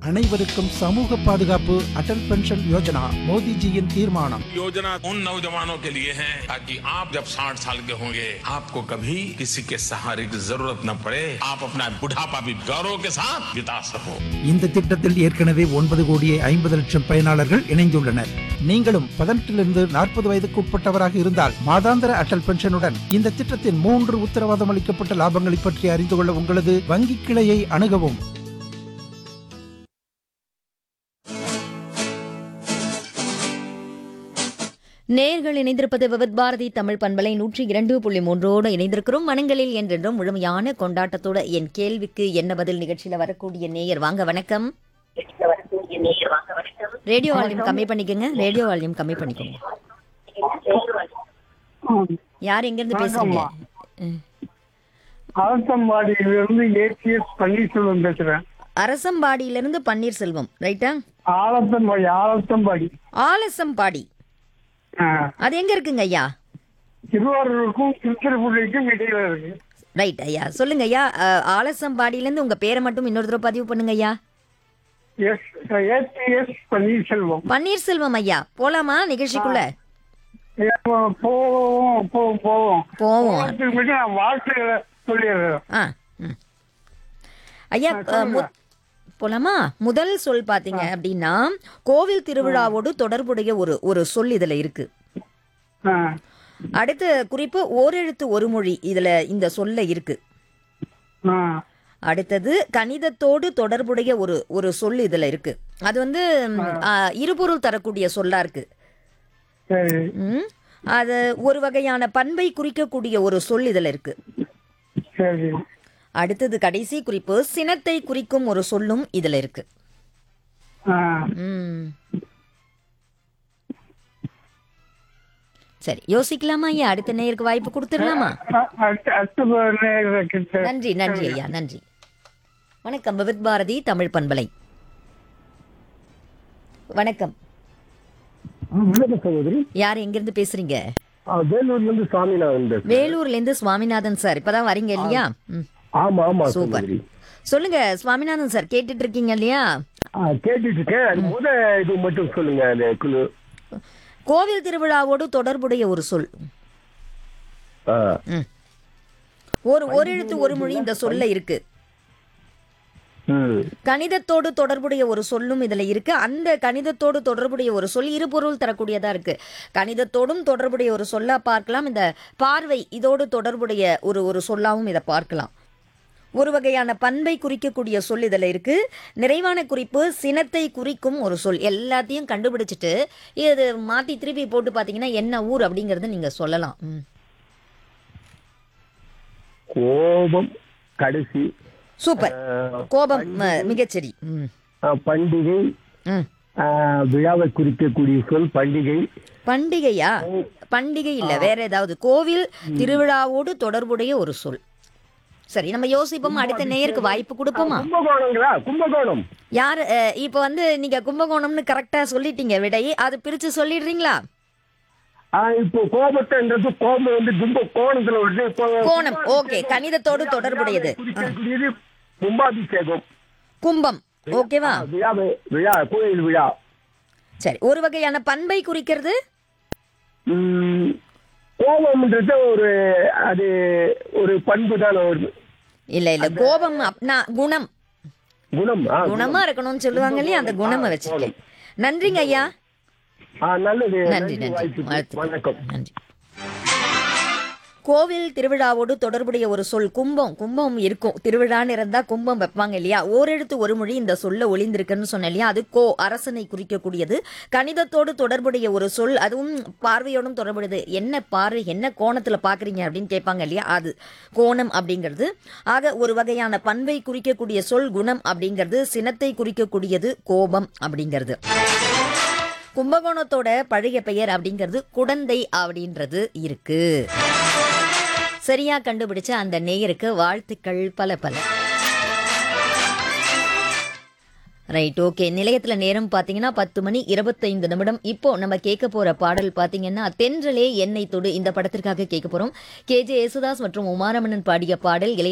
அனைவருக்கும் சமூக பாதுகாப்பு அடல் பென்ஷன் யோஜனா மோடிஜியின் தீர்மானம் योजना उन नौजवानों के लिए है ताकि आप जब 60 साल के होंगे आपको कभी किसी के सहारे की जरूरत न पड़े आप अपना बुढ़ापा भी गौरव के साथ बिता सको இந்த திட்டத்தில் ஏற்கனவே ஒன்பது கோடியே ஐம்பது லட்சம் பயனாளர்கள் இணைந்துள்ளனர் நீங்களும் பதினெட்டிலிருந்து நாற்பது வயதுக்கு உட்பட்டவராக இருந்தால் மாதாந்திர அடல் பென்ஷனுடன் இந்த திட்டத்தின் மூன்று உத்தரவாதம் அளிக்கப்பட்ட லாபங்களை பற்றி அறிந்து கொள்ள உங்களது வங்கி கிளையை அணுகவும் நேர்கள் இணைந்திருப்பது விவத் பாரதி தமிழ் பண்பலை நூற்றி இரண்டு புள்ளி மூன்றோடு இணைந்திருக்கிறோம் மனங்களில் என்றென்றும் முழுமையான கொண்டாட்டத்தோட என் கேள்விக்கு என்ன பதில் நிகழ்ச்சியில வரக்கூடிய நேயர் வாங்க வணக்கம் ரேடியோ வால்யூம் கம்மி பண்ணிக்கோங்க ரேடியோ வால்யூம் கம்மி பண்ணிக்கோங்க யார் எங்க இருந்து பேசுறீங்க ம். ஆலத்தம்பாடியிலிருந்து ஏபிஎஸ் பன்னீர்செல்வம் பேசுறேன் அரசம்பாடியிலிருந்து பன்னீர்செல்வம் ரைட்டா ஆலத்தம்பாடி ஆலத்தம்பாடி ஆலசம்பாடி ஆ, அது எங்க இருக்குங்க ஐயா திருவாரூருக்கும் திருச்சிராப்பள்ளிக்கும் இடையில இருக்கு ரைட் ஐயா சொல்லுங்க ஐயா அஹ், ஆலசம்பாடியிலிருந்து உங்க பேரை மட்டும் இன்னொரு தடவை பதிவு பண்ணுங்க ஐயா எஸ் ஏபிஎஸ் பன்னீர்செல்வம் பன்னீர்செல்வம் ஐயா போலாமா நிகழ்ச்சிக்குள்ள ஏ, போ- போவோம் போவோம் போவோம் போவோம் போறதுக்கு முன்னாடி நான் வாழ்த்துக்களை சொல்லிடுறேன் ஆ ம். ஐயா அஹ், மு- போலாமா முதல் சொல் பாத்தீங்க அப்படின்னா கோவில் திருவிழாவோடு தொடர்புடைய ஒரு ஒரு சொல் இதுல இருக்கு ஆ, அடுத்த குறிப்பு ஓரெழுத்து ஒரு மொழி இதுல இந்த சொல்ல இருக்கு ஆ, அடுத்தது கணிதத்தோடு தொடர்புடைய ஒரு ஒரு சொல் இதுல இருக்கு அது வந்து ம், ஆ, இருபொருள் தரக்கூடிய சொல்லா இருக்கு சரி ம். அது ஒரு வகையான பண்பை குறிக்கக்கூடிய ஒரு சொல் இதுல இருக்கு சரி அடுத்தது கடைசி குறிப்பு சினத்தை குறிக்கும் ஒரு சொல்லும் இதுல இருக்கு ஆ, ம். சரி யோசிக்கலாமா ஐயா அடுத்த நேருக்கு வாய்ப்பு கொடுத்துடலாமா அ- அடுத்த அடுத்த நேரம் கிட்ட நன்றி நன்றி ஐயா நன்றி வணக்கம் விவித் பாரதி தமிழ் பண்பலை வணக்கம் வணக்கம் சகோதரி யார் எங்கிருந்து பேசுறீங்க ஆ, வேலூர்ல இருந்து சாமிநாதன் பேசுறேன் வேலூர்ல இருந்து சுவாமிநாதன் சார் இப்பதான் வரீங்க இல்லையா ம். ஆமா ஆமா சூப்பர் சகோதரி சொல்லுங்க சுவாமிநாதன் சார் கேட்டுட்டு இருக்கீங்க இல்லையா ஆ, கேட்டுட்டு இருக்கேன் அது முத இது மட்டும் சொல்லுங்க அந்த குழு கோவில் திருவிழாவோடு தொடர்புடைய ஒரு சொல் ஆ, ஒரு ஒரு எழுத்து ஒரு மொழி இந்த சொல்ல இருக்கு ம், கணிதத்தோடு தொடர்புடைய ஒரு சொல்லும் இதுல இருக்கு அந்த கணிதத்தோடு தொடர்புடைய ஒரு சொல் இருபொருள் தரக்கூடியதா இருக்கு கணிதத்தோடும் தொடர்புடைய ஒரு சொல்லா பார்க்கலாம் இந்த பார்வை இதோடு தொடர்புடைய ஒரு ஒரு சொல்லாவும் இதை பார்க்கலாம் ஒரு வகையான பண்பை குறிக்கக்கூடிய சொல் இதுல இருக்கு நிறைவான குறிப்பு சினத்தை குறிக்கும் ஒரு சொல் எல்லாத்தையும் கண்டுபிடிச்சிட்டு இது மாத்தி திருப்பி போட்டு பாத்தீங்கன்னா என்ன ஊர் அப்படிங்கறத நீங்க சொல்லலாம் ம். கோபம் கடைசி சூப்பர் ஆ, கோபம் ம- மிகச்சரி ம் ஆ, பண்டிகை ம் ஆ, விழாவை குறிக்கக்கூடிய சொல் பண்டிகை பண்டிகையா பண்டிகை இல்ல வேற ஏதாவது கோவில் திருவிழாவோடு தொடர்புடைய ஒரு சொல் சரி நம்ம யோசிப்போம் அடுத்த நேயருக்கு வாய்ப்பு கொடுப்போமா கும்பகோணங்களா கும்பகோணம் யார் அஹ், இப்ப வந்து நீங்க கும்பகோணம்னு கரெக்டா சொல்லிட்டீங்க விடை அது பிரிச்சு சொல்லிடுறீங்களா ஆ, இப்போ கோபத்தைன்றது கோபம் வந்து கும்ப கோணத்துல வருது இப்போ கோணம் ஓகே கணிதத்தோடு தொடர்புடையது குறிக்கக்கூடியது கும்பாபிஷேகம் கும்பம் ஓகேவா விழாவை விழா கோயில் விழா சரி ஒரு வகையான பண்பை குறிக்கிறது ம், கோபம்ன்றது ஒரு அது ஒரு பண்பு தானே ஒரு இல்ல இல்ல கோபம் அப்னா குணம் குணம் ஆ, குணமா இருக்கணும்னு சொல்லுவாங்க இல்லையா அந்த குணமை வச்சுக்கேன் நன்றிங்க ஐயா ஆ, நல்லது நன்றி நன்றி வாய்ப்புக்கு. வாழ்த்துக்கள். வணக்கம் நன்றி கோவில் திருவிழாவோடு தொடர்புடைய ஒரு சொல் கும்பம் கும்பம் இருக்கும் திருவிழான்னு இருந்தா கும்பம் வைப்பாங்க இல்லையா ஓரெழுத்து ஒரு மொழி இந்த சொல்ல ஒளிந்திருக்குன்னு சொன்னேன் இல்லையா அது கோ அரசனை குறிக்கக்கூடியது கணிதத்தோடு தொடர்புடைய ஒரு சொல் அதுவும் பார்வையோடும் தொடர்புடையது என்ன பார்வை என்ன கோணத்துல பாக்குறீங்க அப்படின்னு கேட்பாங்க இல்லையா அது கோணம் அப்படிங்கிறது ஆக ஒரு வகையான பண்பை குறிக்கக்கூடிய சொல் குணம் அப்படிங்கிறது சினத்தை குறிக்கக்கூடியது கோபம் அப்படிங்கிறது கும்பகோணத்தோட பழைய பெயர் அப்படிங்கிறது குடந்தை அப்படின்றது இருக்கு சரியா கண்டுபிடிச்ச அந்த நேயருக்கு வாழ்த்துக்கள் பல பல ரைட் ஓகே நிலையத்துல நேரம் பாத்தீங்கன்னா பத்து மணி இருபத்தைந்து நிமிடம் இப்போ நம்ம கேட்க போற பாடல் பாத்தீங்கன்னா தென்றலே எண்ணெய் தொடு இந்த படத்திற்காக கேட்க போறோம் கே ஜே யேசுதாஸ் மற்றும் உமாரமணன் பாடிய பாடல் இளைய